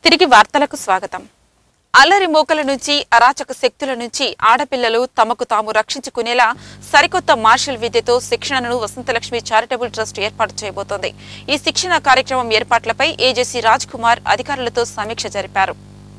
తిరిగి వార్తలకు స్వాగతం అల్లరి మోకల నుంచి అరాచక శక్తుల నుంచి ఆడపిల్లలు తమకు తాము రక్షించుకునేలా సరికొత్త మార్షల్ విద్యతో శిక్షణను వసంతలక్ష్మి చారిటబుల్ ట్రస్ట్ ఏర్పాటు చేయబోతోంది ఈ శిక్షణ కార్యక్రమం ఏర్పాట్లపై ఏజేసీ రాజ్ కుమార్ అధికారులతో సమీక్ష జరిపారు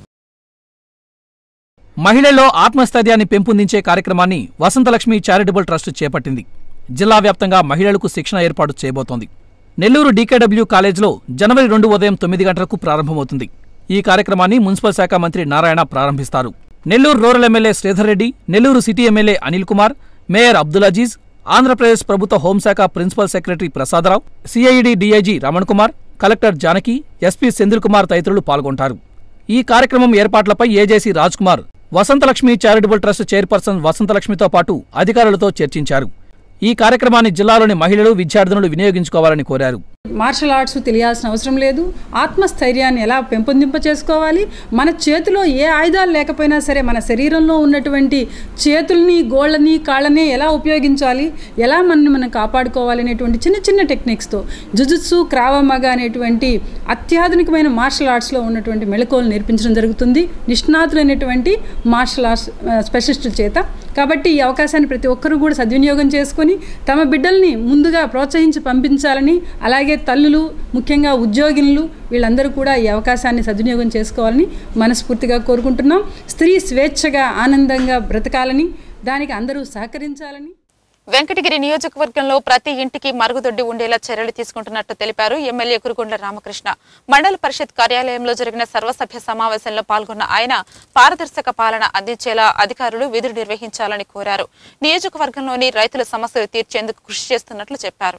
మహిళల్లో ఆత్మస్థైర్యాన్ని పెంపొందించే కార్యక్రమాన్ని వసంతలక్ష్మి చారిటబుల్ ట్రస్ట్ చేపట్టింది జిల్లా వ్యాప్తంగా మహిళలకు శిక్షణ ఏర్పాటు చేయబోతోంది నెల్లూరు డీకేడబ్ల్యూ కాలేజ్లో జనవరి రెండు ఉదయం తొమ్మిది గంటలకు ప్రారంభమవుతుంది ఈ కార్యక్రమాన్ని మున్సిపల్ శాఖ మంత్రి నారాయణ ప్రారంభిస్తారు Nellore rural MLA Sridhar Reddy Nellore city MLA Anil Kumar mayor Abdul Aziz Andhra Pradesh ప్రభుత్వ హోంశాఖ principal secretary Prasada Rao CID DIG Raman Kumar collector Janaki SP Senthil Kumar తదితరులు పాల్గొంటారు ఈ కార్యక్రమం ఏర్పాట్లపై AJC Raj Kumar Vasanthalakshmi charitable trust chairperson వసంతలక్ష్మితో పాటు అధికారులతో చర్చించారు ఈ కార్యక్రమాన్ని జిల్లాలోని మహిళలు విద్యార్థినులు వినియోగించుకోవాలని కోరారు మార్షల్ ఆర్ట్స్ తెలియాల్సిన అవసరం లేదు ఆత్మస్థైర్యాన్ని ఎలా పెంపొందింప చేసుకోవాలి మన చేతిలో ఏ ఆయుధాలు లేకపోయినా సరే మన శరీరంలో ఉన్నటువంటి చేతుల్ని గోళ్ళని కాళ్ళని ఎలా ఉపయోగించాలి ఎలా మనని మనం కాపాడుకోవాలి అనేటువంటి చిన్న చిన్న టెక్నిక్స్తో జుజుత్సు క్రావమగ అనేటువంటి అత్యాధునికమైన మార్షల్ ఆర్ట్స్లో ఉన్నటువంటి మెళకువలు నేర్పించడం జరుగుతుంది నిష్ణాతులైనటువంటి మార్షల్ ఆర్ట్స్ ఆ, స్పెషలిస్టుల చేత కాబట్టి ఈ అవకాశాన్ని ప్రతి ఒక్కరూ కూడా సద్వినియోగం చేసుకొని తమ బిడ్డల్ని ముందుగా ప్రోత్సహించి పంపించాలని అలాగే తల్లులు ముఖ్యంగా ఉద్యోగినులు వీళ్ళందరూ కూడా ఈ అవకాశాన్ని సద్వినియోగం చేసుకోవాలని మనస్ఫూర్తిగా కోరుకుంటున్నాం స్త్రీ స్వేచ్ఛగా ఆనందంగా బ్రతకాలని దానికి అందరూ సహకరించాలని వెంకటగిరి నియోజకవర్గంలో ప్రతి ఇంటికి మరుగుదొడ్డి ఉండేలా చర్యలు తీసుకుంటున్నట్టు తెలిపారు ఎమ్మెల్యే కురుగొండ్ల రామకృష్ణ మండల పరిషత్ కార్యాలయంలో జరిగిన సర్వసభ్య సమావేశంలో పాల్గొన్న ఆయన పారదర్శక పాలన అందించేలా అధికారులు విధులు నిర్వహించాలని కోరారు నియోజకవర్గంలోని రైతుల సమస్యలు తీర్చేందుకు కృషి చేస్తున్నట్లు చెప్పారు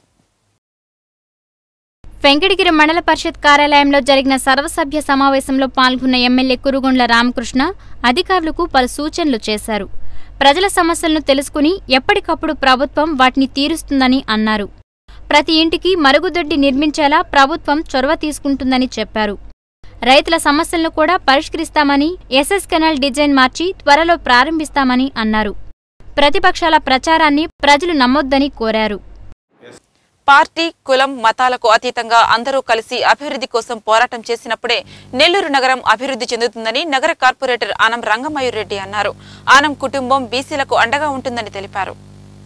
వెంకటగిరి మండల పరిషత్ కార్యాలయంలో జరిగిన సర్వసభ్య సమావేశంలో పాల్గొన్న ఎమ్మెల్యే కురుగొండ్ల రామకృష్ణ అధికారులకు పలు సూచనలు చేశారు ప్రజల సమస్యలను తెలుసుకుని ఎప్పటికప్పుడు ప్రభుత్వం వాటిని తీరుస్తుందని అన్నారు ప్రతి ఇంటికి మరుగుదొడ్డి నిర్మించేలా ప్రభుత్వం చొరవ తీసుకుంటుందని చెప్పారు రైతుల సమస్యలను కూడా పరిష్కరిస్తామని ఎస్ఎస్ కెనాల్ డిజైన్ మార్చి త్వరలో ప్రారంభిస్తామని అన్నారు ప్రతిపక్షాల ప్రచారాన్ని ప్రజలు నమ్మొద్దని కోరారు పార్టీ కులం మతాలకు అతీతంగా అందరూ కలిసి అభివృద్ధి కోసం పోరాటం చేసినప్పుడే నెల్లూరు నగరం అభివృద్ధి చెందుతుందని నగర కార్పొరేటర్ ఆనం రంగమయూర్ రెడ్డి అన్నారు ఆనం కుటుంబం బీసీలకు అండగా ఉంటుందని తెలిపారు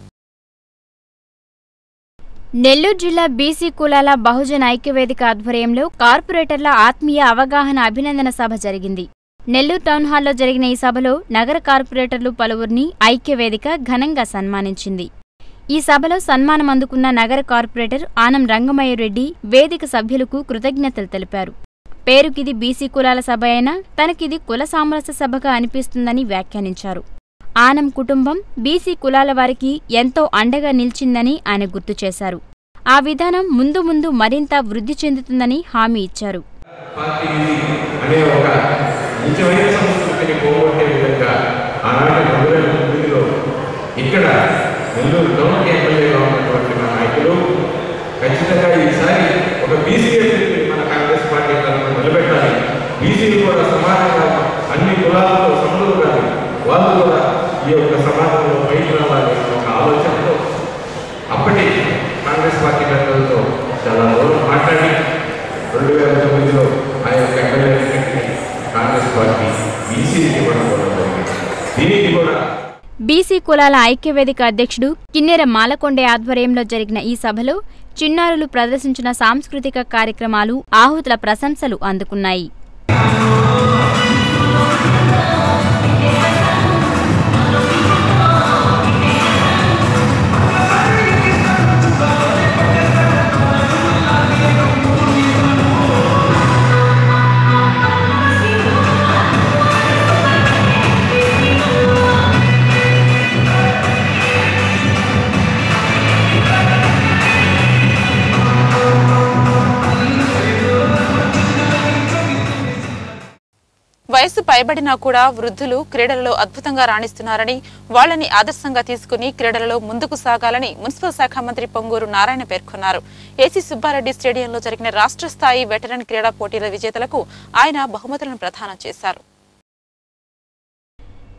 నెల్లూరు జిల్లా బీసీ కులాల బహుజన ఐక్యవేదిక ఆధ్వర్యంలో కార్పొరేటర్ల ఆత్మీయ అవగాహన అభినందన సభ జరిగింది నెల్లూరు టౌన్ హాల్లో జరిగిన ఈ సభలో నగర కార్పొరేటర్లు పలువురిని ఐక్యవేదిక ఘనంగా సన్మానించింది ఈ సభలో సన్మానం అందుకున్న నగర కార్పొరేటర్ ఆనం రంగమయ్యరెడ్డి వేదిక సభ్యులకు కృతజ్ఞతలు తెలిపారు పేరుకిది బీసీ కులాల సభ అయినా తనకిది కుల సామరస్య సభగా అనిపిస్తుందని వ్యాఖ్యానించారు ఆనం కుటుంబం బీసీ కులాల వారికి ఎంతో అండగా నిలిచిందని ఆయన గుర్తు చేశారు ఆ విధానం ముందు ముందు మరింత వృద్ధి చెందుతుందని హామీ ఇచ్చారు పార్టీ అనే ఒక నిజమైన సంస్కృతిని పోగొట్టే విధంగా ఆనాటి రెండు వేల తొమ్మిదిలో ఇక్కడ నెల్లూరు టౌన్కి ఎమ్మెల్యేగా ఉన్నటువంటి మన నాయకులు ఖచ్చితంగా ఈసారి ఒక బీసీ అభ్యర్థిని మన కాంగ్రెస్ పార్టీ తరఫున నిలబెట్టాలి బీసీలు కూడా సమానంగా అన్ని కులాలతో సమలుగాలి వాళ్ళు కూడా ఈ యొక్క సమాజంలో బయట రావాలి అనే ఒక ఆలోచనతో అప్పటి కాంగ్రెస్ పార్టీ పెద్దలతో చాలా రోజులు మాట్లాడి రెండు వేల తొమ్మిదిలో ఆ యొక్క ఎమ్మెల్యే కాంగ్రెస్ పార్టీ బీసీకి ఇవ్వడం కూడా జరిగింది దీనికి కూడా బీసీ కులాల ఐక్యవేదిక అధ్యక్షుడు కిన్నెర మాలకొండే ఆధ్వర్యంలో జరిగిన ఈ సభలో చిన్నారులు ప్రదర్శించిన సాంస్కృతిక కార్యక్రమాలు ఆహుతుల ప్రశంసలు అందుకున్నాయి వయసు పైబడినా కూడా వృద్ధులు క్రీడలలో అద్భుతంగా రాణిస్తున్నారని వాళ్ళని ఆదర్శంగా తీసుకుని క్రీడలలో ముందుకు సాగాలని మున్సిపల్ శాఖ మంత్రి పొంగూరు నారాయణ పేర్కొన్నారు ఏసీ సుబ్బారెడ్డి స్టేడియంలో జరిగిన రాష్ట్ర స్థాయి వెటరన్ క్రీడా పోటీల విజేతలకు ఆయన బహుమతులను ప్రదానం చేశారు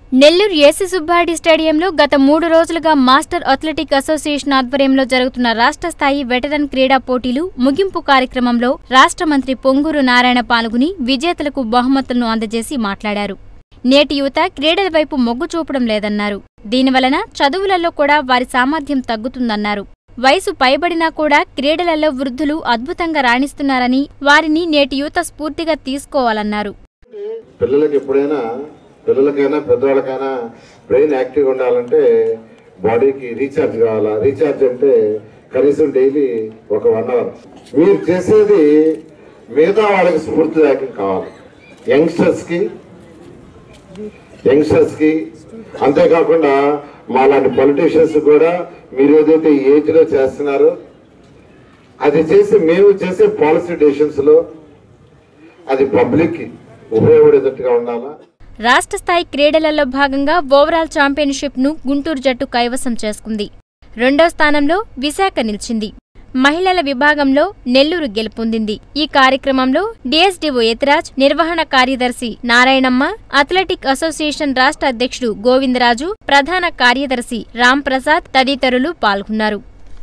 నెల్లూరు ఏసీ సుబ్బారెడ్డి స్టేడియంలో గత మూడు రోజులుగా మాస్టర్ అథ్లెటిక్ అసోసియేషన్ ఆధ్వర్యంలో జరుగుతున్న రాష్ట్ర స్థాయి వెటరన్ క్రీడా పోటీలు ముగింపు కార్యక్రమంలో రాష్ట్ర మంత్రి పొంగూరు నారాయణ పాల్గొని విజేతలకు బహుమతులను అందజేసి మాట్లాడారు నేటి యువత క్రీడల వైపు మొగ్గు చూపడం లేదన్నారు దీనివలన చదువులలో కూడా వారి సామర్థ్యం తగ్గుతుందన్నారు వయసు పైబడినా కూడా క్రీడలలో వృద్ధులు అద్భుతంగా రాణిస్తున్నారని వారిని నేటి యువత స్ఫూర్తిగా తీసుకోవాలన్నారు పిల్లలకి ఎప్పుడైనా పిల్లలకైనా పెద్దవాళ్ళకైనా బ్రెయిన్ యాక్టివ్గా ఉండాలంటే బాడీకి రీఛార్జ్ కావాలా రీఛార్జ్ అంటే కనీసం డైలీ ఒక వన్ అవర్ మీరు చేసేది మిగతా వాళ్ళకి స్ఫూర్తిదాయకం కావాలి యంగ్స్టర్స్కి యంగ్స్టర్స్కి అంతేకాకుండా మాలాంటి పొలిటీషియన్స్ కూడా మీరు ఏదైతే ఏజ్లో చేస్తున్నారో అది చేసి మేము చేసే పాలసీ డెసిషన్స్లో అది పబ్లిక్కి ఉపయోగపడేటట్టుగా ఉండాలా రాష్ట్ర స్థాయి క్రీడలలో భాగంగా ఓవరాల్ ఛాంపియన్షిప్ ను గుంటూరు జట్టు కైవసం చేసుకుంది రెండో స్థానంలో విశాఖ నిలిచింది మహిళల విభాగంలో నెల్లూరు గెలుపొందింది ఈ కార్యక్రమంలో డిఎస్డిఓ యతిరాజ్ నిర్వహణ కార్యదర్శి నారాయణమ్మ అథ్లెటిక్ అసోసియేషన్ రాష్ట్ర అధ్యక్షుడు గోవిందరాజు ప్రధాన కార్యదర్శి రామ్ ప్రసాద్ తదితరులు పాల్గొన్నారు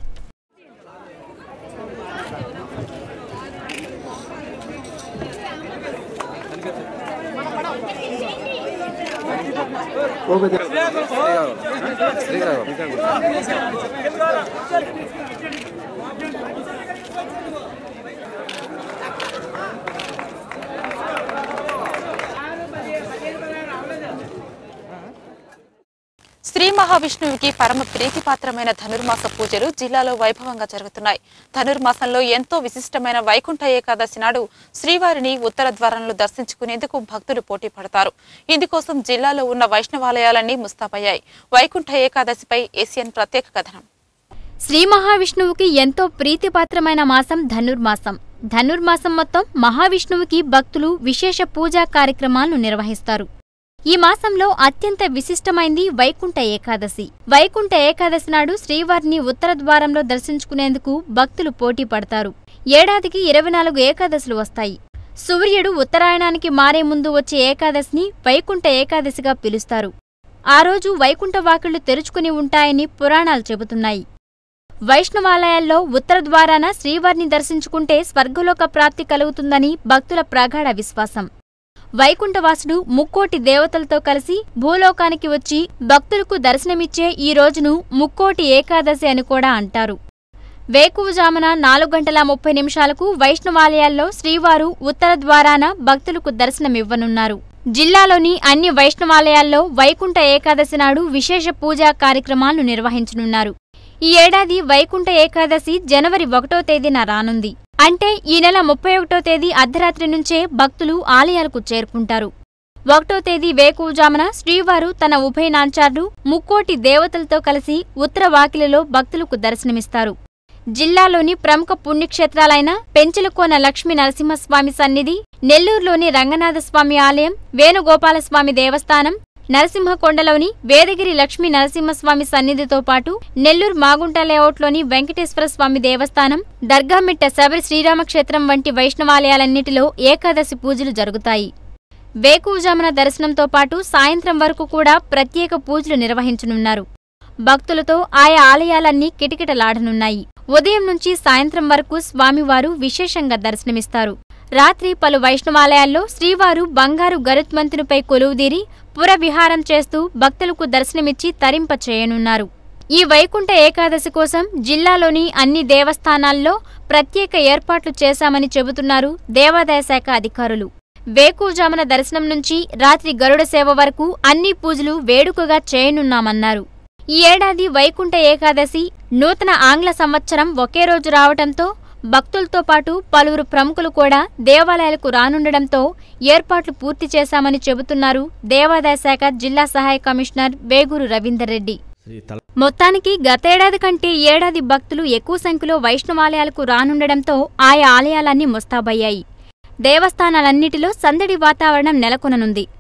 శ్రీ మహావిష్ణువుకి పరమ ప్రీతిపాత్రమైన ధనుర్మాస పూజలు జిల్లాలో వైభవంగా జరుగుతున్నాయి ధనుర్మాసంలో ఎంతో విశిష్టమైన వైకుంఠ ఏకాదశి నాడు శ్రీవారిని ఉత్తర ద్వారంలో దర్శించుకునేందుకు భక్తులు పోటీ పడతారు ఇందుకోసం జిల్లాలో ఉన్న వైష్ణవాలయాలన్నీ ముస్తాబయ్యాయి వైకుంఠ ఏకాదశిపై ఏసియన్ ప్రత్యేక కథనం శ్రీ మహావిష్ణువుకి ఎంతో ప్రీతిపాత్రమైన మాసం ధనుర్మాసం ధనుర్మాసం మొత్తం మహావిష్ణువుకి భక్తులు విశేష పూజా కార్యక్రమాలను నిర్వహిస్తారు ఈ మాసంలో అత్యంత విశిష్టమైంది వైకుంఠ ఏకాదశి వైకుంఠ ఏకాదశి నాడు శ్రీవారిని ఉత్తర ద్వారంలో దర్శించుకునేందుకు భక్తులు పోటీ పడతారు ఏడాదికి ఇరవై నాలుగు ఏకాదశులు వస్తాయి సూర్యుడు ఉత్తరాయణానికి మారే ముందు వచ్చే ఏకాదశిని వైకుంఠ ఏకాదశిగా పిలుస్తారు ఆ రోజు వైకుంఠ వాకిళ్లు తెరుచుకుని ఉంటాయని పురాణాలు చెబుతున్నాయి వైష్ణవాలయాల్లో ఉత్తర ద్వారాన శ్రీవారిని దర్శించుకుంటే స్వర్గలోక ప్రాప్తి కలుగుతుందని భక్తుల ప్రగాఢ విశ్వాసం వైకుంఠవాసుడు ముక్కోటి దేవతలతో కలిసి భూలోకానికి వచ్చి భక్తులకు దర్శనమిచ్చే ఈ రోజును ముక్కోటి ఏకాదశి అని కూడా అంటారు వేకువజామున నాలుగు గంటల ముప్పై నిమిషాలకు వైష్ణవాలయాల్లో శ్రీవారు ఉత్తర ద్వారాన భక్తులకు దర్శనమివ్వనున్నారు జిల్లాలోని అన్ని వైష్ణవాలయాల్లో వైకుంఠ ఏకాదశి నాడు విశేష పూజా కార్యక్రమాలను నిర్వహించనున్నారు ఈ ఏడాది వైకుంఠ ఏకాదశి జనవరి ఒకటో తేదీన రానుంది అంటే ఈ నెల ముప్పై ఒకటో తేదీ అర్ధరాత్రి నుంచే భక్తులు ఆలయాలకు చేరుకుంటారు ఒకటో తేదీ వేకువజామున శ్రీవారు తన ఉభయ నాంచార్లు ముక్కోటి దేవతలతో కలిసి ఉత్తర వాకిలిలో భక్తులకు దర్శనమిస్తారు జిల్లాలోని ప్రముఖ పుణ్యక్షేత్రాలైన పెంచలకోన లక్ష్మీ నరసింహస్వామి సన్నిధి నెల్లూరులోని రంగనాథస్వామి ఆలయం వేణుగోపాలస్వామి దేవస్థానం నరసింహకొండలోని వేదగిరి లక్ష్మీ నరసింహస్వామి సన్నిధితో పాటు నెల్లూరు మాగుంట లేఅవుట్లోని వెంకటేశ్వర స్వామి దేవస్థానం దర్గామిట్ట శబరి శ్రీరామక్షేత్రం వంటి వైష్ణవాలయాలన్నిటిలో ఏకాదశి పూజలు జరుగుతాయి వేకువజామున దర్శనంతో పాటు సాయంత్రం వరకు కూడా ప్రత్యేక పూజలు నిర్వహించనున్నారు భక్తులతో ఆయా ఆలయాలన్నీ కిటకిటలాడనున్నాయి ఉదయం నుంచి సాయంత్రం వరకు స్వామివారు విశేషంగా దర్శనమిస్తారు రాత్రి పలు వైష్ణవాలయాల్లో శ్రీవారు బంగారు గరుత్మంతునిపై కొలువుదీరి పురవిహారం చేస్తూ భక్తులకు దర్శనమిచ్చి తరింప చేయనున్నారు ఈ వైకుంఠ ఏకాదశి కోసం జిల్లాలోని అన్ని దేవస్థానాల్లో ప్రత్యేక ఏర్పాట్లు చేశామని చెబుతున్నారు దేవాదాయ శాఖ అధికారులు వేకువజామున దర్శనం నుంచి రాత్రి గరుడ సేవ వరకు అన్ని పూజలు వేడుకగా చేయనున్నామన్నారు ఈ ఏడాది వైకుంఠ ఏకాదశి నూతన ఆంగ్ల సంవత్సరం ఒకే రోజు రావటంతో భక్తులతో పాటు పలువురు ప్రముఖులు కూడా దేవాలయాలకు రానుండడంతో ఏర్పాట్లు పూర్తి చేశామని చెబుతున్నారు దేవాదాయ శాఖ జిల్లా సహాయ కమిషనర్ వేగూరు రవీందర్ రెడ్డి మొత్తానికి గతేడాది కంటే ఈ ఏడాది భక్తులు ఎక్కువ సంఖ్యలో వైష్ణవాలయాలకు రానుండడంతో ఆయా ఆలయాలన్నీ ముస్తాబయ్యాయి దేవస్థానాలన్నిటిలో సందడి వాతావరణం నెలకొననుంది